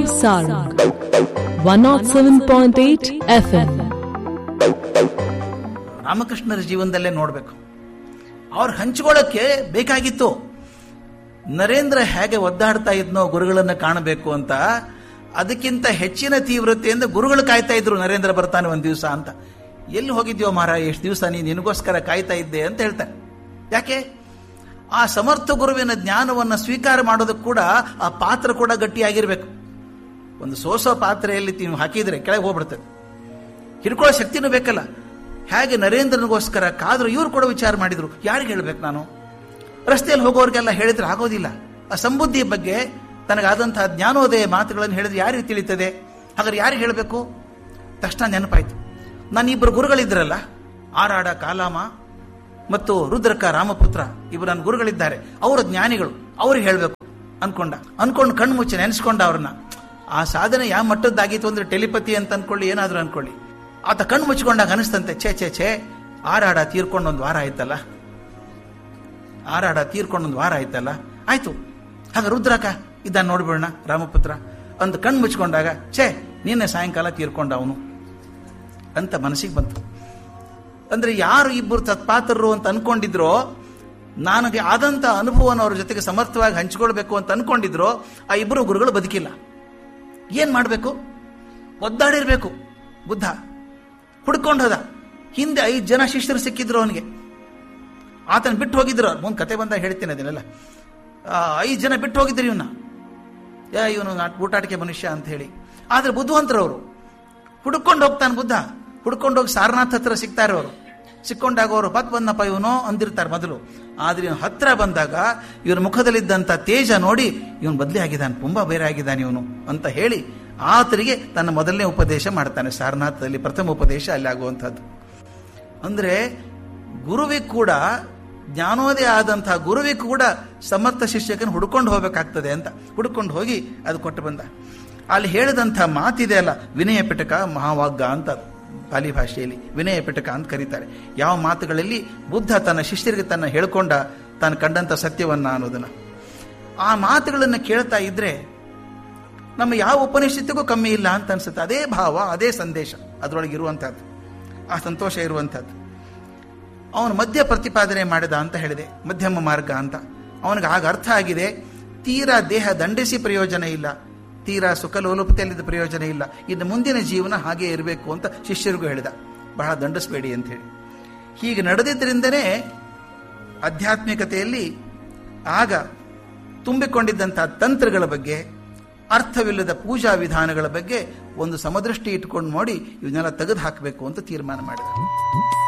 Sarang 107.8 FM. ರಾಮಕೃಷ್ಣರ ಜೀವನದಲ್ಲೇ ನೋಡಬೇಕು ಅವ್ರು ಹಂಚ್ಕೊಳ್ಳೋಕ್ಕೆ ಬೇಕಾಗಿತ್ತು ನರೇಂದ್ರ ಹೇಗೆ ಒದ್ದಾಡ್ತಾ ಇದ್ನೋ ಗುರುಗಳನ್ನ ಕಾಣಬೇಕು ಅಂತ ಅದಕ್ಕಿಂತ ಹೆಚ್ಚಿನ ತೀವ್ರತೆಯಿಂದ ಗುರುಗಳು ಕಾಯ್ತಾ ಇದ್ರು ನರೇಂದ್ರ ಬರ್ತಾನೆ ಒಂದು ದಿವಸ ಅಂತ ಎಲ್ಲಿ ಹೋಗಿದ್ಯೋ ಮಾರ ಎಷ್ಟು ದಿವಸ ನೀನು ನಿನಗೋಸ್ಕರ ಕಾಯ್ತಾ ಇದ್ದೆ ಅಂತ ಹೇಳ್ತಾರೆ ಯಾಕೆ ಆ ಸಮರ್ಥ ಗುರುವಿನ ಜ್ಞಾನವನ್ನು ಸ್ವೀಕಾರ ಮಾಡೋದಕ್ಕೆ ಕೂಡ ಆ ಪಾತ್ರ ಕೂಡ ಗಟ್ಟಿಯಾಗಿರ್ಬೇಕು ಒಂದು ಸೋಸೋ ಪಾತ್ರೆಯಲ್ಲಿ ನೀವು ಹಾಕಿದ್ರೆ ಕೆಳಗೆ ಹೋಗ್ಬಿಡ್ತದೆ ಹಿಡ್ಕೊಳ್ಳೋ ಶಕ್ತಿನೂ ಬೇಕಲ್ಲ ಹೇಗೆ ನರೇಂದ್ರನಿಗೋಸ್ಕರ ಕಾದ್ರು ಇವ್ರು ಕೂಡ ವಿಚಾರ ಮಾಡಿದ್ರು ಯಾರಿಗೆ ಹೇಳ್ಬೇಕು ನಾನು ರಸ್ತೆಯಲ್ಲಿ ಹೋಗೋರಿಗೆಲ್ಲ ಹೇಳಿದ್ರೆ ಆಗೋದಿಲ್ಲ ಆ ಸಂಬುದ್ಧಿಯ ಬಗ್ಗೆ ತನಗಾದಂತಹ ಜ್ಞಾನೋದಯ ಮಾತುಗಳನ್ನು ಹೇಳಿದ್ರೆ ಯಾರಿಗೆ ತಿಳಿತದೆ ಹಾಗಾದ್ರೆ ಯಾರಿಗೆ ಹೇಳಬೇಕು ತಕ್ಷಣ ನೆನಪಾಯ್ತು ನಾನು ಇಬ್ಬರು ಗುರುಗಳಿದ್ರಲ್ಲ ಆರಾಡ ಕಾಲಾಮ ಮತ್ತು ರುದ್ರಕ ರಾಮಪುತ್ರ ಇಬ್ಬರು ನನ್ನ ಗುರುಗಳಿದ್ದಾರೆ ಅವರ ಜ್ಞಾನಿಗಳು ಅವ್ರಿಗೆ ಹೇಳಬೇಕು ಅನ್ಕೊಂಡ ಅನ್ಕೊಂಡು ಕಣ್ಣು ಮುಚ್ಚಿ ನೆನೆಸ್ಕೊಂಡ ಅವ್ರನ್ನ ಆ ಸಾಧನೆ ಯಾವ ಮಟ್ಟದ್ದಾಗಿತ್ತು ಅಂದ್ರೆ ಟೆಲಿಪತಿ ಅಂತ ಅನ್ಕೊಳ್ಳಿ ಏನಾದ್ರು ಅನ್ಕೊಳ್ಳಿ ಆತ ಕಣ್ಣು ಮುಚ್ಕೊಂಡಾಗ ಅನಿಸ್ತಂತೆ ಛೇ ಛೇ ಛೇ ಆರಾಡ ತೀರ್ಕೊಂಡು ಒಂದು ವಾರ ಆಯ್ತಲ್ಲ ಆರಾಡ ತೀರ್ಕೊಂಡು ಒಂದು ವಾರ ಆಯ್ತಲ್ಲ ಆಯ್ತು ಹಾಗ ರುದ್ರಕ ಇದ್ದಾನೆ ನೋಡ್ಬಿಡೋಣ ರಾಮಪುತ್ರ ಅಂತ ಕಣ್ಣು ಮುಚ್ಕೊಂಡಾಗ ಛೇ ನಿನ್ನೆ ಸಾಯಂಕಾಲ ತೀರ್ಕೊಂಡ ಅವನು ಅಂತ ಮನಸ್ಸಿಗೆ ಬಂತು ಅಂದ್ರೆ ಯಾರು ಇಬ್ಬರು ತತ್ಪಾತ್ರರು ಅಂತ ಅನ್ಕೊಂಡಿದ್ರೋ ನನಗೆ ಆದಂತ ಅನುಭವನ ಅವ್ರ ಜೊತೆಗೆ ಸಮರ್ಥವಾಗಿ ಹಂಚಿಕೊಳ್ಬೇಕು ಅಂತ ಅನ್ಕೊಂಡಿದ್ರೋ ಆ ಇಬ್ಬರು ಗುರುಗಳು ಬದುಕಿಲ್ಲ ಏನ್ ಮಾಡಬೇಕು ಒದ್ದಾಡಿರ್ಬೇಕು ಬುದ್ಧ ಹುಡ್ಕೊಂಡು ಹೋದ ಹಿಂದೆ ಐದು ಜನ ಶಿಷ್ಯರು ಸಿಕ್ಕಿದ್ರು ಅವನಿಗೆ ಆತನ ಬಿಟ್ಟು ಹೋಗಿದ್ರು ಮುಂದೆ ಕತೆ ಬಂದಾಗ ಹೇಳ್ತೀನಿ ಅದನ್ನೆಲ್ಲ ಐದು ಜನ ಬಿಟ್ಟು ಹೋಗಿದ್ರು ಇವನ್ನ ಯಾ ಇವನು ಊಟಾಟಿಕೆ ಮನುಷ್ಯ ಅಂತ ಹೇಳಿ ಆದ್ರೆ ಬುದ್ಧಿವಂತರವರು ಹುಡ್ಕೊಂಡು ಹೋಗ್ತಾನೆ ಬುದ್ಧ ಹುಡ್ಕೊಂಡು ಹೋಗಿ ಸಾರನಾಥ್ ಹತ್ರ ಸಿಗ್ತಾರೆ ಅವರು ಸಿಕ್ಕೊಂಡಾಗ ಅವರು ಪತ್ ಬಂದಪ್ಪ ಇವನು ಅಂದಿರ್ತಾರೆ ಮೊದಲು ಆದ್ರೆ ಇವನು ಹತ್ರ ಬಂದಾಗ ಇವನ ಮುಖದಲ್ಲಿದ್ದಂಥ ತೇಜ ನೋಡಿ ಇವನು ಬದಲಿ ಆಗಿದ್ದಾನೆ ತುಂಬಾ ಬೇರೆ ಆಗಿದ್ದಾನೆ ಇವನು ಅಂತ ಹೇಳಿ ಆತರಿಗೆ ತನ್ನ ಮೊದಲನೇ ಉಪದೇಶ ಮಾಡ್ತಾನೆ ಸಾರನಾಥದಲ್ಲಿ ಪ್ರಥಮ ಉಪದೇಶ ಅಲ್ಲಿ ಆಗುವಂಥದ್ದು ಅಂದ್ರೆ ಗುರುವಿಗೆ ಕೂಡ ಜ್ಞಾನೋದಯ ಆದಂತಹ ಗುರುವಿಗೆ ಕೂಡ ಸಮರ್ಥ ಶಿಷ್ಯಕನ ಹುಡ್ಕೊಂಡು ಹೋಗ್ಬೇಕಾಗ್ತದೆ ಅಂತ ಹುಡ್ಕೊಂಡು ಹೋಗಿ ಅದು ಕೊಟ್ಟು ಬಂದ ಅಲ್ಲಿ ಹೇಳಿದಂಥ ಮಾತಿದೆ ಅಲ್ಲ ವಿನಯ ಪಿಟಕ ಮಹಾವಾಗ್ಗ ಅಂತ ಪಾಲಿ ಭಾಷೆಯಲ್ಲಿ ವಿನಯ ಪಿಟಕ ಅಂತ ಕರೀತಾರೆ ಯಾವ ಮಾತುಗಳಲ್ಲಿ ಬುದ್ಧ ತನ್ನ ಶಿಷ್ಯರಿಗೆ ತನ್ನ ಹೇಳ್ಕೊಂಡ ತಾನು ಕಂಡಂಥ ಸತ್ಯವನ್ನ ಅನ್ನೋದನ್ನ ಆ ಮಾತುಗಳನ್ನು ಕೇಳ್ತಾ ಇದ್ರೆ ನಮ್ಮ ಯಾವ ಉಪನಿಷತ್ತಿಗೂ ಕಮ್ಮಿ ಇಲ್ಲ ಅಂತ ಅನ್ಸುತ್ತೆ ಅದೇ ಭಾವ ಅದೇ ಸಂದೇಶ ಅದರೊಳಗೆ ಇರುವಂಥದ್ದು ಆ ಸಂತೋಷ ಇರುವಂಥದ್ದು ಅವನು ಮಧ್ಯ ಪ್ರತಿಪಾದನೆ ಮಾಡಿದ ಅಂತ ಹೇಳಿದೆ ಮಧ್ಯಮ ಮಾರ್ಗ ಅಂತ ಅವನಿಗೆ ಆಗ ಅರ್ಥ ಆಗಿದೆ ತೀರಾ ದೇಹ ದಂಡಿಸಿ ಪ್ರಯೋಜನ ಇಲ್ಲ ತೀರಾ ಸುಖಲೋಲುಪತೆಯಲ್ಲಿದ್ದ ಪ್ರಯೋಜನ ಇಲ್ಲ ಇನ್ನು ಮುಂದಿನ ಜೀವನ ಹಾಗೆ ಇರಬೇಕು ಅಂತ ಶಿಷ್ಯರಿಗೂ ಹೇಳಿದ ಬಹಳ ದಂಡಿಸಬೇಡಿ ಅಂತ ಹೇಳಿ ಹೀಗೆ ನಡೆದಿದ್ದರಿಂದನೇ ಆಧ್ಯಾತ್ಮಿಕತೆಯಲ್ಲಿ ಆಗ ತುಂಬಿಕೊಂಡಿದ್ದಂತಹ ತಂತ್ರಗಳ ಬಗ್ಗೆ ಅರ್ಥವಿಲ್ಲದ ಪೂಜಾ ವಿಧಾನಗಳ ಬಗ್ಗೆ ಒಂದು ಸಮದೃಷ್ಟಿ ಇಟ್ಕೊಂಡು ನೋಡಿ ಇವನ್ನೆಲ್ಲ ತೆಗೆದು ಹಾಕಬೇಕು ಅಂತ ತೀರ್ಮಾನ ಮಾಡಿದ